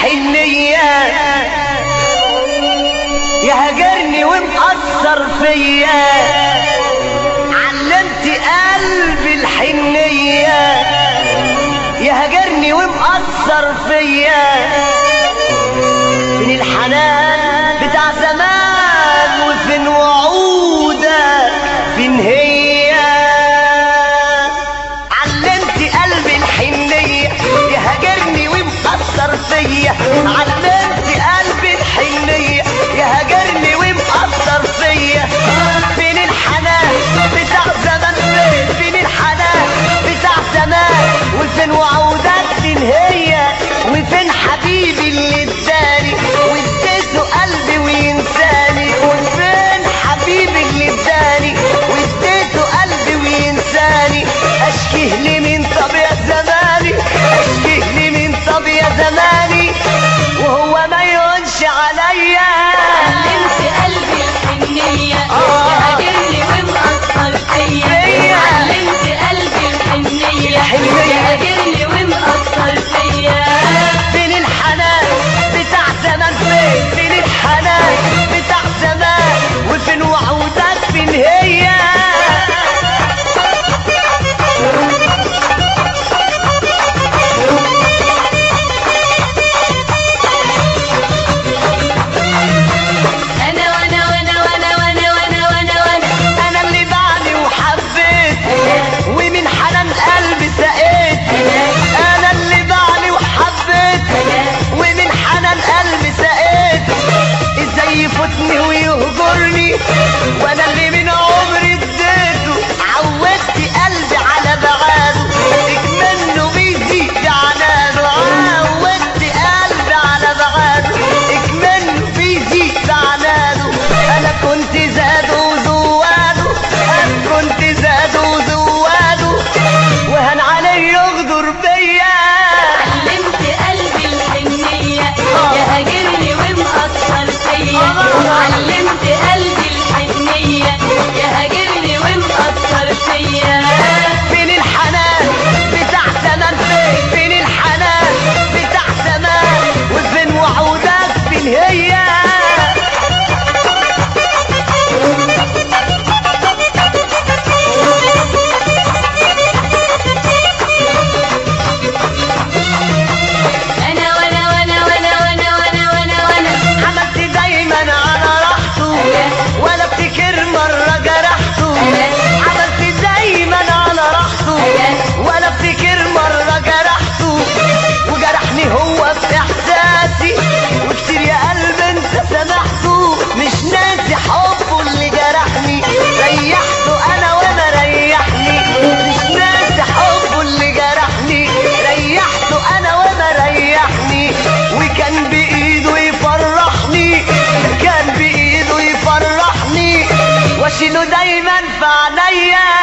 الحنية يهجرني ومأثر فيا علمت قلبي الحنية يهجرني ومأثر فيا فين الحنان بتاع زمان وفين وعودك فين هي علمت قلبي الحنية يهجرني ومأثر فيا علمت قلبي الحنية يهجرني ومأثر فيا فين الحنان بتاع زمان فين فين الحنان بتاع زمان وفين وعودك فين هي وفين حبيبي اللي اداني واديته قلبي وينساني وفين حبيبي اللي اداني واديته قلبي وينساني اشكيه لي من طب يا زماني اشكيه لي من طب يا زماني وهو ما يهونش عليا علمت قلبي الحنية آه. يهاجرني ومأثر فيا فيا. علمت قلبي الحنية الحنية. يهاجرني ومأثر فيا فين الحنان بتاع زمان فين فين الحنان بتاع زمان وفين وعودك فين هي أنا وأنا وأنا وأنا وأنا وأنا وأنا وأنا انا اللي بعلي وحبيت ومن حنان قلبي سقيت انا اللي بعلي وحبيت ومن حنان قلبي سقيت ازاي يفوتني ويهجرني وانا اللي من عمري اديته عودت قلبي على بعاده اكمنه بيزيد عنانه عودت قلبي على بعاده اكمنه بيزيد عنانه انا كنت زاد وزواده انا كنت زاد وزواده وهن عليه يغدر بيا علمت قلبي الحنية يهاجرني ومأثر فيا علمت قلبي الحنية يهاجرني ومأثر فيا فين الحنان بتاع زمان فين فين الحنان بتاع زمان وفين وعودك فين هي أنا وأنا وأنا وأنا وأنا وأنا وأنا وأنا عملت دايما على راحته ولا افتكر مرة جرحته عملت دايما على راحته ولا افتكر مرة جرحته وجرحني هو في احساسي وكتير يا قلب انت سامحته مش ناسي حبه اللي جرحني ريحته انا وانا ريحني مش ناسي حبه اللي جرحني ريحته انا وانا ريحني وكان بايده يفرحني كان بايده يفرحني واشيله دايما في عينيا